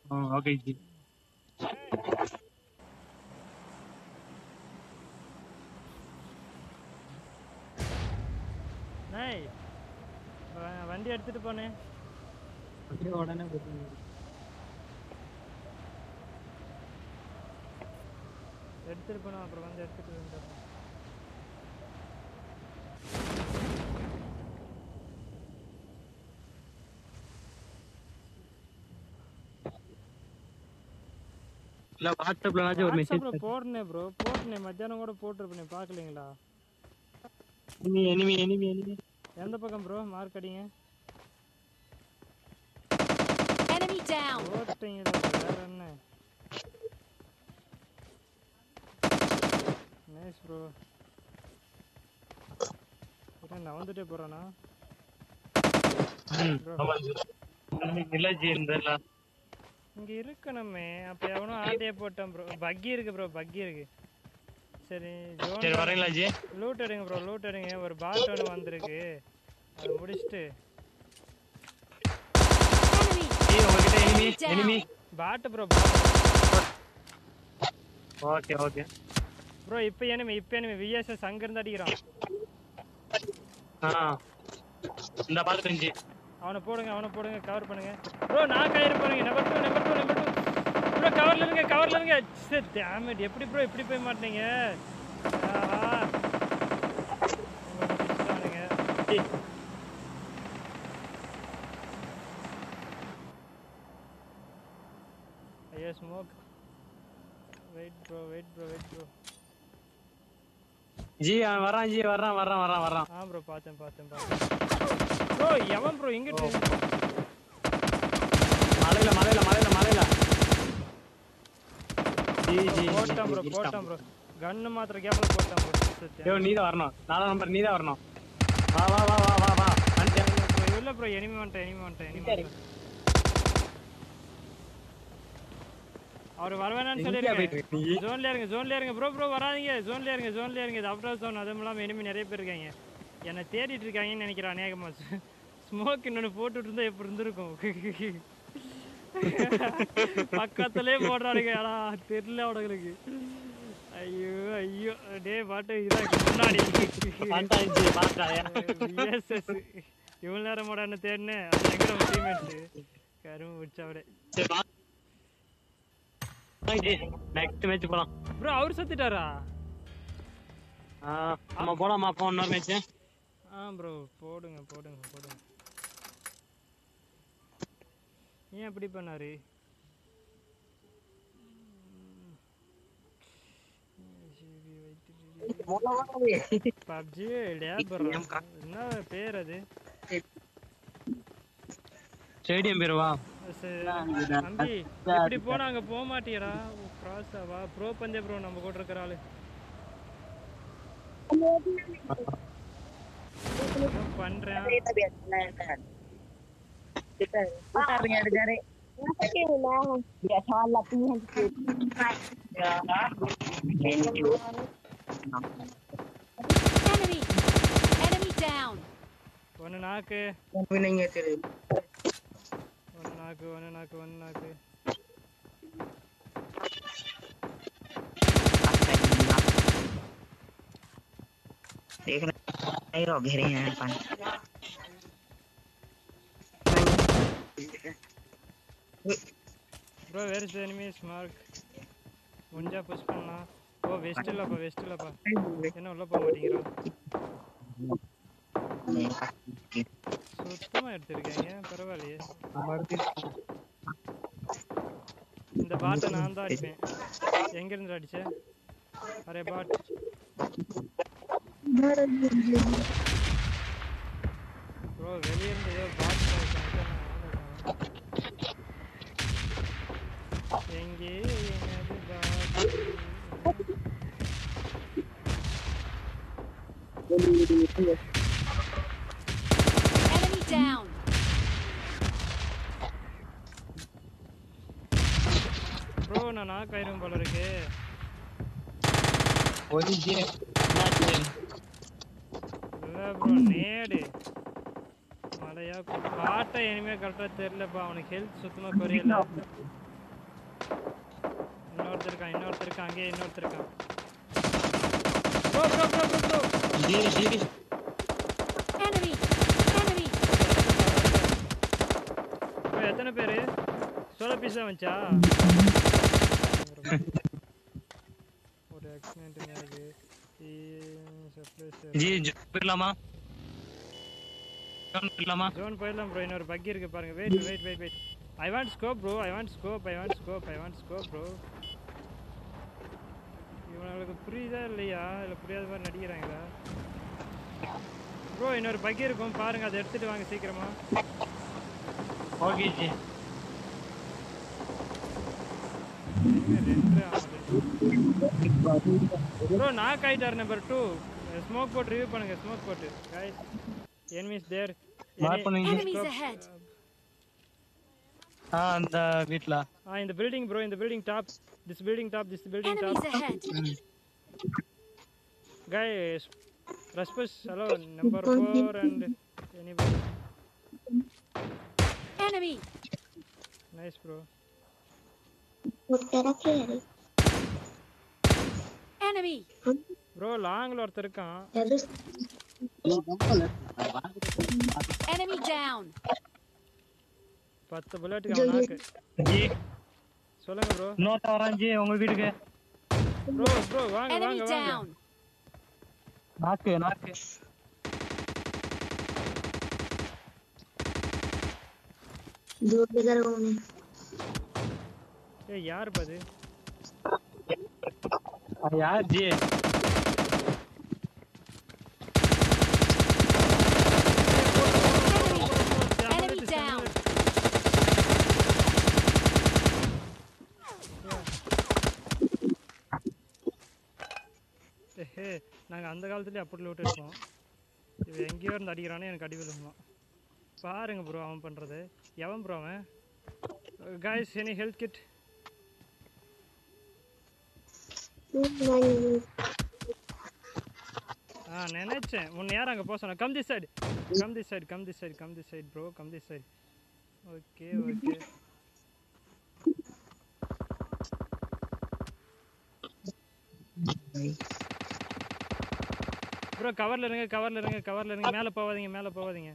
Okay G நை வ- வண்டி எடுத்துட்டு போனேன் அப்படியே உடனே போட்டு எடுத்துட்டு போனோம் அப்புறம் வந்து எடுத்துட்டு வந்துடுறேன் இல்ல வாட்ஸ்அப்லனாச்சும் ஒரு மெசேஜ் வாட்ஸ்அப்ல போடுனேன் ப்ரோ போட்டுனேன் மத்தியானம் கூட போட்டிருப்பேன் பார்க்கலீங்களா எனிமி எனிமி எனிமி எனிமி எந்த பக்கம் ப்ரோ மார்க் அடிங்க Enemy down. போட்டீங்களா வேற என்ன நைஸ் ப்ரோ நான் வந்துட்டே போறேனா இல்ல ஜி இந்த இங்க இருக்கணுமே அப்ப எவனோ ஆட்டைய போட்டான் ப்ரோ பக்கி இருக்கு ப்ரோ பக்கி இருக்கு சரி சரி ஜோன் வரீங்களா ஜி லூட் எடுங்க ப்ரோ லூட் எடுங்க ஒரு பாட் ஒன்று வந்திருக்கு அதை முடிச்சுட்டு Enemy. ஜி உங்ககிட்ட எனிமி எனிமி பாட்டு ப்ரோ ஓகே ஓகே ப்ரோ இப்போ எனிமி இப்போ எனிமி விஎஸ்எஸ் அங்கிருந்து அடிக்கிறான் ஆ இந்த பாத்துட்டேன் ஜி அவனை போடுங்க அவனை போடுங்க கவர் பண்ணுங்க ப்ரோ நான் கயிறு போடுங்க number two number two number two bro கவர்ல இருங்க கவர்ல இருங்க சரி டேமேட் எப்படி ப்ரோ இப்படி போய் மாட்டீங்க ஆஹா இவனை பிடிச்சிட்டானுங்க. ஜி ஐயோ smoke wait bro wait bro wait bro ji அவன் வரான் ஜி வர்றான் வர்றான் வர்றான் வர்றான் ஆ ப்ரோ பார்த்தேன் பார்த்தேன் பார்த்தேன் ப்ரோ எவன் ப்ரோ இங்கிட்டு மலையில மலையில மலையில மலையில ஜி ஜி போட்டான் ப்ரோ போட்டான் ப்ரோ கன்னு மாத்திர கேப்ல போட்டான் ப்ரோ ஐயோ நீ தான் வரணும் நாலாம் நம்பர் நீ தான் வரணும் வா வா வா வா வா வா வந்துட்டேன் ப்ரோ இல்ல ப்ரோ எனிமி வந்துட்டேன் எனிமி வந்துட்டேன் எனிமி வந்துட்டேன் அவர் வரவேணான்னு எங்கேயா சொல்லிருக்கேன் போயிட்டு இருக்க நீ? ஜோன்ல இருங்க ஜோன்ல இருங்க ப்ரோ ப்ரோ வராதீங்க ஜோன்ல இருங்க ஜோன்ல இருங்க இது அப்ரா ஜோன் அதுவும் இல்லாம எனிமி நிறைய பேர் இருக்காங்க என்னை தேடிட்டு இருக்காங்கன்னு நினைக்கிறேன் அநேகமா ஸ்மோக் இன்னொன்னு போட்டுட்டு இருந்தா எப்படி இருந்திருக்கும் பக்கத்துலயே போடுறானுங்க ஆனா தெரியல அவனுங்களுக்கு ஐயோ ஐயோ டே பாட்டு இதாக்கு முன்னாடி வந்துட்டான் ஜி பாத்தாயா VSS. இவ்வளவு நேரம் என்ன தேடினேன் அது எங்க நம்ம டீம்மேட்ஸ் கரும்பு பிடிச்சவடே சரி வா ஜி நெக்ஸ்ட் மேட்ச் போலாம் ப்ரோ அவர் சத்திட்டாரா ஆ, நம்ம போலாமா அப்போ இன்னொரு மேட்ச் ஆ ப்ரோ போடுங்க போடுங்க போடுங்க ஏன் அப்படி பண்ணாரு பப்ஜி லேபர் என்ன பேர் அது ஸ்டேடியம் பேருவா சரி, தம்பி இப்படி போனா அங்க போக மாட்டியடா கிராஸ் வா ப்ரோ பந்தே ப்ரோ நம்ம கூட இருக்கிற ஆளு ஏதோ பண்றேன் Enemy. Enemy down. ஒன்னு நாக்கு नहीं तेरे ஒன்னு நாக்கு ஒன்னு நாக்கு ஒன்னு நாக்கு देख नहीं रो घेरे हैं अपन bro where is enemies mark முடிஞ்சா புஷ் பண்ணலாம் ஓ வெஸ்ட் இல்லப்பா வெஸ்ட் இல்லப்பா என்ன உள்ள போக மாட்டேங்கிறான் சுத்தமா எடுத்திருக்காங்க பரவாயில்லையே இந்த பாட்டை நான் தான் அடிப்பேன் எங்க இருந்து அடிச்ச அரே பாட் ப்ரோ வெளிய இருந்து ஏதோ பாட் எங்கே எனது பாட் Enemy down. ப்ரோ நான் நாக் ஆயிரும் போல இருக்கு ஒரு ஜி இல்ல ப்ரோ நேடு மழையா பாட்டை இனிமே கரெக்டா தெரியலப்பா அவனுக்கு ஹெல்த் சுத்தமா குறையல இன்னொருத்தர் இருக்கான் இன்னொருத்தர் இருக்கான் அங்கேயே இன்னொருத்தர் இருக்கான் bro bro bro bro bro Giri, giri. Enemy! Enemy! Bro எத்தனை பேர் சோலோ பீஸ் தான் வந்துச்சா ஒரு ஆக்சிடென்ட் இருக்கு ஜி ஜோ- போயிடலாமா ஜோன் போயிடலாமா ஜோன் போயிடலாம் ப்ரோ இன்னொரு பக்கி இருக்கு பாருங்க wait wait wait wait I want scope bro I want scope I want scope I want scope bro இவனுங்களுக்கு புரியுதா இல்லையா இல்லை புரியாத மாதிரி நடிக்கிறாங்களா ப்ரோ இன்னொரு பக்கி இருக்கும் பாருங்க அதை எடுத்துட்டு வாங்க சீக்கிரமா ஓகே ஜி ப்ரோ நாக் ஆயிட்டார் நம்பர் டூ ஸ்மோக் போட்டு ரிவ்யூ பண்ணுங்க ஸ்மோக் போட்டு guys எனிமீஸ் தேர் மார்க் பண்ணுங்க Enemies ahead! ஆ அந்த வீட்ல ஆ இந்த பில்டிங் ப்ரோ இந்த building top this building top this building top Enemies ahead! guys Rasmus hello number 4 and anybody Enemy! nice bro Enemy! Bro லாங்ல ஒருத்தர் இருக்கான் Enemy down! பத்து புல்லட்டுக்கு அவன் நாக்கு ஜி சொல்லுங்க ப்ரோ இன்னொருத்த வரான் ஜி உங்க வீட்டுக்கு ப்ரோ ப்ரோ வாங்க Enemy வாங்க வாங்க down! நாக்கு நாக்கு ஏய் யார் பாது அது யார் ஜி Enemy down! ஏஹே நாங்கள் அந்த காலத்துலேயே அப்படி லூட் இருப்போம் இவன் எங்கேயோ இருந்து அடிக்கிறானே எனக்கு அடி விழுங்கலாம் பாருங்க ப்ரோ அவன் பண்ணுறது எவன் ப்ரோ அவன் காய்ஸ் எனி ஹெல்த் கிட் ஆ நினைச்சேன் உன்னை யார் அங்கே போக சொன்ன come this side come this side come this side come this side bro come this side okay okay bro கவர்ல இருங்க கவர்ல இருங்க கவர்ல இருங்க மேலே போகாதீங்க மேலே போகாதீங்க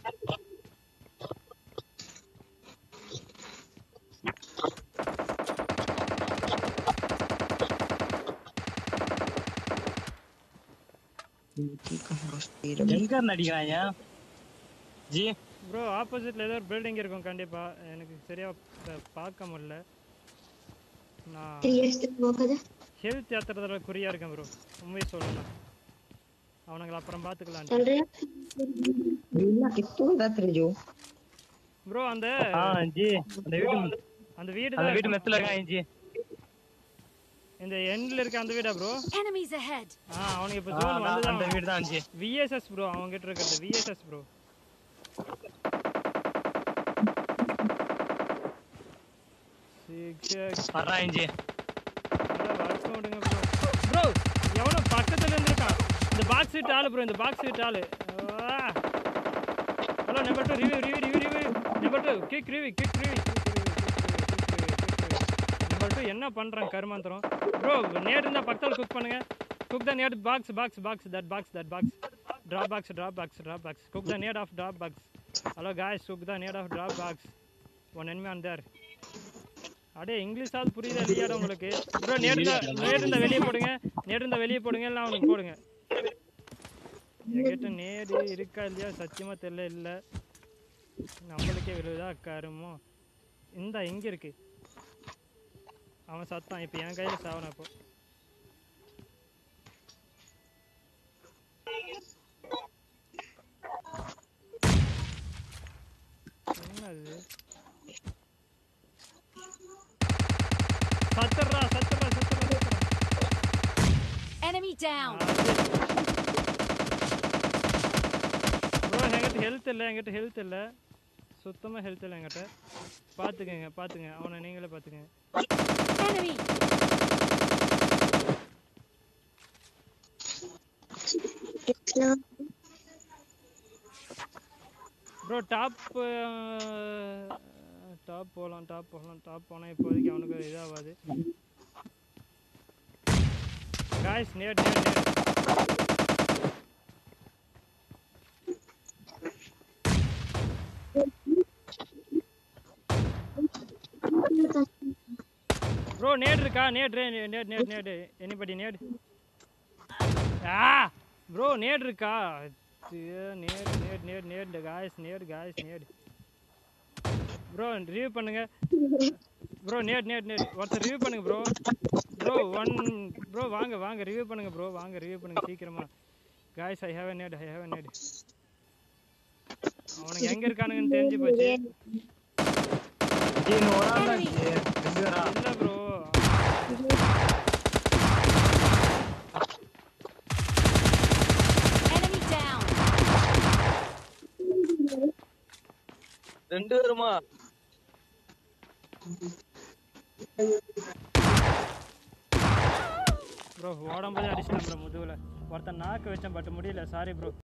எங்க இருந்து அடிக்கிறாங்க ஜி ப்ரோ ஆப்போசிட்ல ஏதோ ஒரு பில்டிங் இருக்கும் கண்டிப்பா எனக்கு சரியா ப- பார்க்க முடியல நான் ஹெல்த் ஏத்துறதுல குறியா இருக்கேன் ப்ரோ உண்மையை சொல்லணும் அவனுங்களை அப்புறம் பார்த்துக்கலாம் ப்ரோ அந்த ஆ ஜி அந்த வீட்டு அந்த வீடு அந்த தான் வீட்டு மெத்துல இருக்காங்க ஜி இந்த எண்ட்ல இருக்க அந்த வீடா ப்ரோ Enemies ahead! ஆ அவனுக்கு இப்போ ஆ, ஜோன் அந்த- வந்து அந்த வீடு தான் ஜி விஎஸ்எஸ் ப்ரோ அவங்க கிட்ட இருக்கிறது விஎஸ்எஸ் ப்ரோ சிக்ஸ் வர்றாங்க ஜி வரட்டும் விடுங்க ப்ரோ ப்ரோ எவனோ பக்கத்துல இருந்திருக்கான் இந்த பாக்ஸ் சீட் ஆளு ப்ரோ இந்த பாக்ஸ் சீட் ஆளு hello number two review review review review number two kick review kick review number two என்ன பண்றான் கருமாந்திரம் ப்ரோ நேட் இருந்தா பக்கத்துல குக் பண்ணுங்க cook the nade box box box that box that box drop box drop box drop box cook the net of drop box hello guys cook the net of drop box one enemy on there அடே இங்கிலீஷாவது புரியுதா இல்லையாடா உங்களுக்கு bro நேர்ந்த நேர்ந்த வெளியே போடுங்க நேர்ந்த வெளியே போடுங்க இல்லை அவனுக்கு போடுங்க என்கிட்ட நேரு இருக்கா இல்லையா சத்தியமா தெரியல இல்ல நம்மளுக்கே விழுதா கருமோ இந்த இங்க இருக்கு அவன் சத்தான் இப்போ என் கையில சாவன இப்போ என்னது சத்துறா சத்துறா சத்துறா சத்துறா Enemy down! ப்ரோ என்கிட்ட ஹெல்த் இல்லை என்கிட்ட ஹெல்த் இல்லை சுத்தமாக ஹெல்த் இல்லை என்கிட்ட பார்த்துக்கங்க பார்த்துங்க அவனை நீங்களே பார்த்துக்கங்க Enemy! ப்ரோ டாப் டாப் போகலாம் டாப் போகலாம் டாப் போனால் இப்போதைக்கு அவனுக்கு இதாகாது guys nade nade nade bro nade இருக்கா நேட் ரே nade nade nade anybody nade ஆ ப்ரோ நேட் இருக்கா nade nade nade nade guys nade guys nade bro review பண்ணுங்க ப்ரோ நேட் நேட் நேட் ஒருத்தர் ரிவ்யூ பண்ணுங்க ப்ரோ ப்ரோ ஒன் ப்ரோ வாங்க வாங்க review பண்ணுங்க ப்ரோ வாங்க ரிவ்யூ பண்ணுங்க சீக்கிரமா guys I have a nade I have a nade அவனுக்கு எங்க இருக்கானுங்கன்னு தெரிஞ்சு போச்சு டேய், இன்னும் ஒரு ஆள் தான் இருக்கு. ரெண்டு பேரா இல்ல ப்ரோ Enemy down. ரெண்டு பேருமா ப்ரோ ஓடும்போது அடிச்சிட்டேன் ப்ரோ முதுகுல ஒருத்தன் நாக்கு வச்சேன் பட் முடியல சாரி ப்ரோ